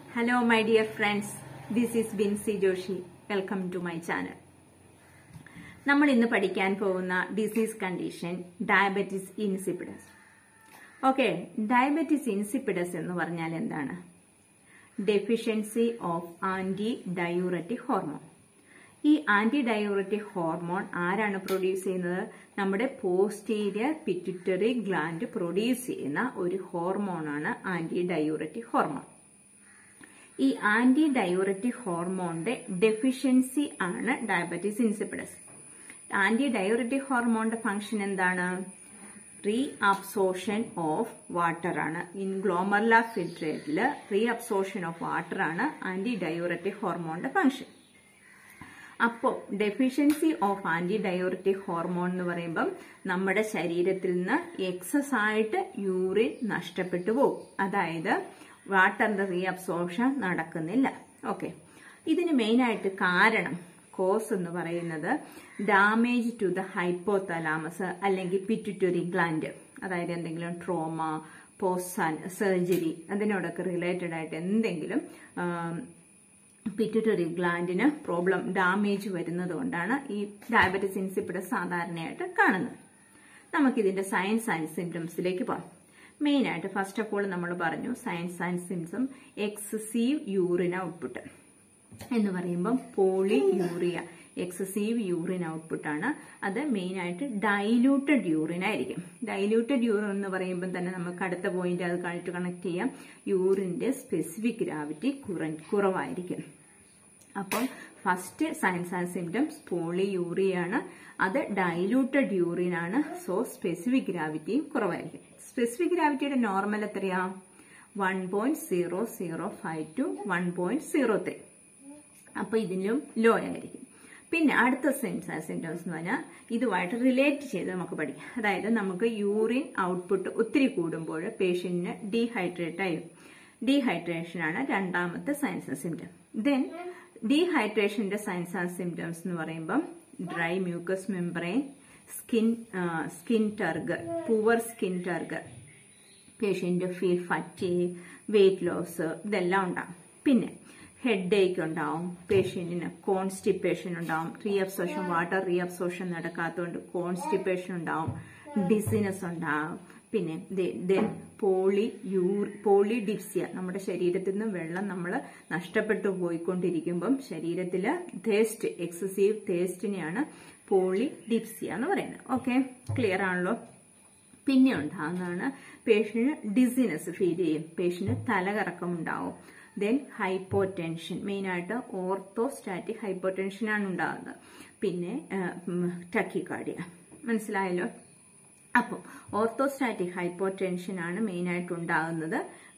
Hello, my dear friends. This is Binsi Joshi. Welcome to my channel. നമ്മൾ ഇന്ന് പഠിക്കാൻ പോകുന്ന disease condition diabetes insipidus okay diabetes insipidus എന്ന് പറഞ്ഞാൽ എന്താണ് deficiency of anti diuretic hormone ഈ ആന്റി ഡയൂററ്റിക് ഹോർമോൺ ആരാണ് പ്രൊഡ്യൂസ് ചെയ്യുന്നത് നമ്മുടെ പോസ്റ്റീരിയർ പിറ്റുറ്ററി ഗ്ലാൻഡ് പ്രൊഡ്യൂസ് ചെയ്യുന്ന ഒരു ഹോർമോണാണ് ആന്റി ഡയൂററ്റിക് ഹോർമോൺ ഈ ആന്റി ഡയൂററ്റിക് ഹോർമോണിന്റെ ഡെഫിഷ്യൻസി ആണ് ഡയബറ്റീസ് ഇൻസിപ്പിഡസ് ആന്റി ഡയൂററ്റിക് ഹോർമോണിന്റെ ഫംഗ്ഷൻ എന്താണ് റീ അബ്സോർഷൻ ഓഫ് വാട്ടർ ആണ് ഇൻ ഗ്ലോമർല ഫിൽട്രേറ്റിൽ റീ അബ്സോർഷൻ ഓഫ് വാട്ടർ ആണ് ആന്റി ഡയൂററ്റിക് ഹോർമോണിന്റെ ഫംഗ്ഷൻ അപ്പോൾ deficiency of anti diuretic hormone എന്ന് പറയുമ്പം നമ്മുടെ ശരീരത്തിൽ നിന്ന് എക്സസ് ആയിട്ട് യൂറിൻ നഷ്ടപ്പെട്ടു പോകും അതായത് വാട്ടറിന്റെ റീ അബ്സോർപ്ഷൻ നടക്കുന്നില്ല ഓക്കെ ഇതിന് മെയിനായിട്ട് കാരണം കോസ് എന്ന് പറയുന്നത് ഡാമേജ് ടു ദ ഹൈപ്പോതലാമസ് അല്ലെങ്കിൽ പിറ്റുറ്ററി ഗ്ലാൻഡ് അതായത് എന്തെങ്കിലും ട്രോമ പോസ്റ്റ് സർജറി അതിനോടൊക്കെ റിലേറ്റഡ് ആയിട്ട് എന്തെങ്കിലും പിറ്റുറ്ററി ഗ്ലാൻഡിന് പ്രോബ്ലം ഡാമേജ് വരുന്നത് കൊണ്ടാണ് ഈ ഡയബറ്റിസ് ഇൻസിപ്പിഡസ് സാധാരണയായിട്ട് കാണുന്നത് നമുക്കിതിന്റെ സയൻസ് ആൻഡ് സിംറ്റംസിലേക്ക് പോകാം മെയിൻ ആയിട്ട് ഫസ്റ്റ് ഓഫ് ഓൾ നമ്മൾ പറഞ്ഞു signs and symptom excessive urine output എന്ന് പറയുമ്പം polyuria excessive urine output ആണ് അത് മെയിൻ ആയിട്ട് ഡൈലൂട്ടഡ് യൂറിൻ ആയിരിക്കും ഡൈലൂട്ടഡ് യൂറിൻ എന്ന് പറയുമ്പോൾ തന്നെ നമുക്ക് അടുത്ത പോയിന്റ് അത് കഴിഞ്ഞിട്ട് കണക്ട് ചെയ്യാം യൂറിന്റെ സ്പെസിഫിക് ഗ്രാവിറ്റി കുറവായിരിക്കും അപ്പം ഫസ്റ്റ് സയൻസ് ആൻഡ് സിംറ്റംസ് പോളി യൂറിയാണ് അത് ഡൈലൂട്ടഡ് യൂറിൻ ആണ് സോ സ്പെസിഫിക് ഗ്രാവിറ്റിയും കുറവായിരിക്കും സ്പെസിഫിക് ഗ്രാവിറ്റിയുടെ നോർമൽ എത്രയാ one point zero zero five two one point zero three അപ്പൊ ഇതിലും ലോ ആയിരിക്കും പിന്നെ അടുത്ത സെൻസ് സിംറ്റംസ് എന്ന് പറഞ്ഞാൽ ഇതുമായിട്ട് റിലേറ്റ് ചെയ്ത് നമുക്ക് പഠിക്കാം അതായത് നമുക്ക് യൂറിൻ ഔട്ട്പുട്ട് ഒത്തിരി കൂടുമ്പോൾ പേഷ്യന്റിന് ഡീഹൈഡ്രേറ്റ് ആയി ഡീഹൈഡ്രേഷൻ ആണ് രണ്ടാമത്തെ സയൻസ് സിംറ്റം ദെൻ ഡീഹൈഡ്രേഷന്റെ സയൻസ് ആൻഡ് സിംറ്റംസ് എന്ന് പറയുമ്പം dry mucous membrane skin skin turgor poor skin turgor patient feel fatigue weight loss ഇതെല്ലാം ഉണ്ടാകും പിന്നെ ഹെഡ് ഏക്ക് ഉണ്ടാവും പേഷ്യന്റിന് കോൺസ്റ്റിപ്പേഷൻ ഉണ്ടാവും reabsorption water reabsorption നടക്കാത്തതുകൊണ്ട് കോൺസ്റ്റിപ്പേഷൻ ഉണ്ടാവും ഡിസിനസ് ഉണ്ടാവും പിന്നെ ദെൻ പോളി യൂർ പോളി ഡിപ്സിയ നമ്മുടെ ശരീരത്തിൽ നിന്ന് വെള്ളം നമ്മൾ നഷ്ടപ്പെട്ടു പോയിക്കൊണ്ടിരിക്കുമ്പം ശരീരത്തിൽ തേസ്റ്റ് എക്സസീവ് തേസ്റ്റിനെയാണ് പോളി ഡിപ്സിയ എന്ന് പറയുന്നത് ഓക്കെ ക്ലിയർ ആണല്ലോ പിന്നെ ഉണ്ടാകുന്നതാണ് പേഷ്യന് ഡിസിനസ് ഫീൽ ചെയ്യും പേഷ്യന് തലകറക്കം ഉണ്ടാവും ദെൻ ഹൈപ്പോടെൻഷൻ മെയിനായിട്ട് ഓർത്തോസ്റ്റാറ്റിക് ഹൈപ്പോടെൻഷനാണ് ഉണ്ടാകുന്നത് പിന്നെ ടക്കിക്കാർഡിയ മനസ്സിലായല്ലോ അപ്പോൾ ഓർത്തോസ്റ്റാറ്റിക് ഹൈപ്പോടെൻഷൻ ആണ് മെയിനായിട്ട് ഉണ്ടാകുന്നത്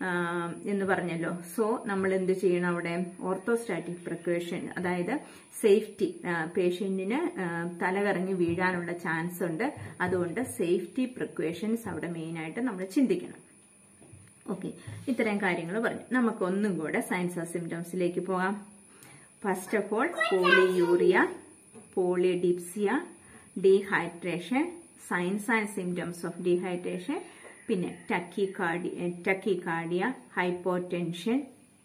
എന്ന് പറഞ്ഞല്ലോ സോ നമ്മൾ എന്ത് ചെയ്യണം അവിടെ ഓർത്തോസ്റ്റാറ്റിക് പ്രിക്കോഷൻ അതായത് സേഫ്റ്റി പേഷ്യന്റിന് തലകറങ്ങി വീഴാനുള്ള ചാൻസ് ഉണ്ട് അതുകൊണ്ട് സേഫ്റ്റി പ്രിക്കോഷൻസ് അവിടെ മെയിനായിട്ട് നമ്മൾ ചിന്തിക്കണം ഓക്കെ ഇത്രയും കാര്യങ്ങൾ പറഞ്ഞു നമുക്ക് ഒന്നും കൂടെ സയൻസ് ഓഫ് സിംറ്റംസിലേക്ക് പോകാം first of all polyuria polydipsia dehydration signs and symptoms of dehydration പിന്നെ tachycardi tachycardia hypotension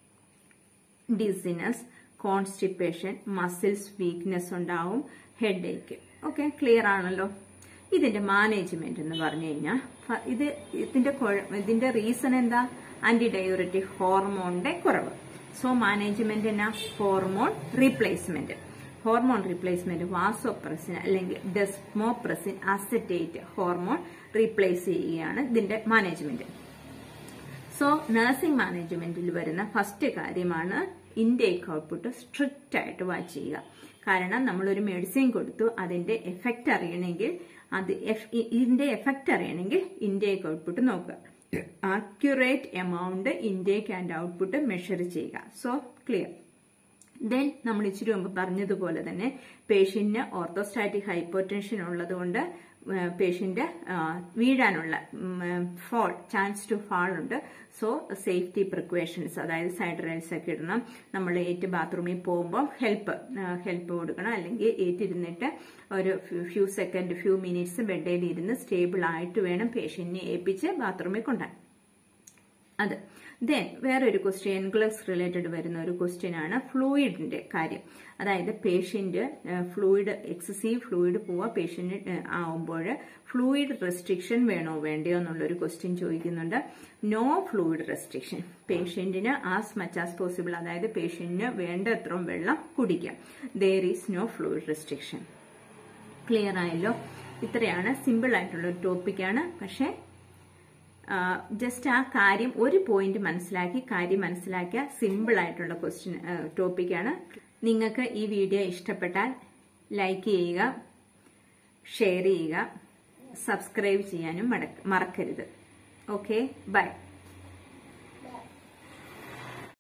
dizziness constipation muscles weakness ഉണ്ടാവും ഹെഡ് ഏക്ക് ഓക്കെ ക്ലിയർ ആണല്ലോ ഇതിന്റെ മാനേജ്മെന്റ് എന്ന് പറഞ്ഞു കഴിഞ്ഞാൽ ഇത് ഇതിന്റെ ഇതിന്റെ റീസൺ എന്താ ആന്റി ഡയൂററ്റിക് ഹോർമോണിന്റെ കുറവ് സോ മാനേജ്മെന്റ് എന്നാ hormone replacement hormone replacement vasopressin അല്ലെങ്കിൽ ഡെസ്മോപ്രസിൻ അസറ്റേറ്റ് ഹോർമോൺ റീപ്ലേസ് ചെയ്യുകയാണ് ഇതിന്റെ മാനേജ്മെന്റ് സോ നഴ്സിംഗ് മാനേജ്മെന്റിൽ വരുന്ന ഫസ്റ്റ് കാര്യമാണ് ഇൻടേക്ക് ഔട്ട്പുട്ട് സ്ട്രിക്റ്റ് ആയിട്ട് വാച്ച് ചെയ്യുക കാരണം നമ്മളൊരു മെഡിസിൻ കൊടുത്തു അതിന്റെ എഫക്റ്റ് അറിയണമെങ്കിൽ അത് ഇതിന്റെ എഫക്റ്റ് അറിയണമെങ്കിൽ ഇൻടേക്ക് ഔട്ട്പുട്ട് നോക്കുക accurate amount intake and output measure ചെയ്യുക സോ ക്ലിയർ ദെൻ നമ്മൾ ഇച്ചിരി മുമ്പ് പറഞ്ഞതുപോലെ തന്നെ പേഷ്യന്റിന് ഓർത്തോസ്റ്റാറ്റിക് ഹൈപ്പോടെൻഷൻ ഉള്ളതുകൊണ്ട് പേഷ്യന്റ് വീഴാനുള്ള ഫോൾ ചാൻസ് ടു ഫാൾ ഉണ്ട് സോ സേഫ്റ്റി പ്രിക്വേഷൻസ് അതായത് സൈഡ് റൈൽസ് ഒക്കെ ഇടണം നമ്മൾ ഏറ്റ് ബാത്റൂമിൽ പോകുമ്പോൾ ഹെൽപ്പ് ഹെൽപ്പ് കൊടുക്കണം അല്ലെങ്കിൽ ഏറ്റിരുന്നിട്ട് ഒരു ഫ്യൂ സെക്കൻഡ് ഫ്യൂ മിനിറ്റ്സ് ബെഡേൽ ഇരുന്ന് സ്റ്റേബിൾ ആയിട്ട് വേണം പേഷ്യന്റിനെ ഏൽപ്പിച്ച് ബാത്റൂമിൽ കൊണ്ടുപോകാൻ അത് ദെൻ വേറൊരു ക്വസ്റ്റ്യൻ എൻഗ്ലസ് റിലേറ്റഡ് വരുന്ന ഒരു ക്വസ്റ്റ്യൻ ആണ് ഫ്ലൂയിഡിന്റെ കാര്യം അതായത് പേഷ്യന്റ് ഫ്ലൂയിഡ് എക്സസീവ് ഫ്ലൂയിഡ് പോവുക പേഷ്യന്റ് ആവുമ്പോൾ ഫ്ലൂയിഡ് റെസ്ട്രിക്ഷൻ വേണോ വേണ്ടയോ എന്നുള്ളൊരു ക്വസ്റ്റ്യൻ ചോദിക്കുന്നുണ്ട് നോ ഫ്ലൂയിഡ് റെസ്ട്രിക്ഷൻ പേഷ്യന്റിന് ആസ് മച്ച് ആസ് പോസിബിൾ അതായത് പേഷ്യന്റിന് വേണ്ടത്രയും വെള്ളം കുടിക്കാം there is no fluid restriction clear ആയല്ലോ ഇത്രയാണ് സിമ്പിൾ ആയിട്ടുള്ള ഒരു ടോപ്പിക്കാണ് പക്ഷേ ജസ്റ്റ് ആ കാര്യം ഒരു പോയിന്റ് മനസ്സിലാക്കി കാര്യം മനസ്സിലാക്കിയ സിമ്പിൾ ആയിട്ടുള്ള ക്വസ്റ്റ്യൻ ടോപ്പിക്കാണ് നിങ്ങൾക്ക് ഈ വീഡിയോ ഇഷ്ടപ്പെട്ടാൽ ലൈക്ക് ചെയ്യുക ഷെയർ ചെയ്യുക സബ്സ്ക്രൈബ് ചെയ്യാനും മറക്കരുത് ഓക്കെ ബൈ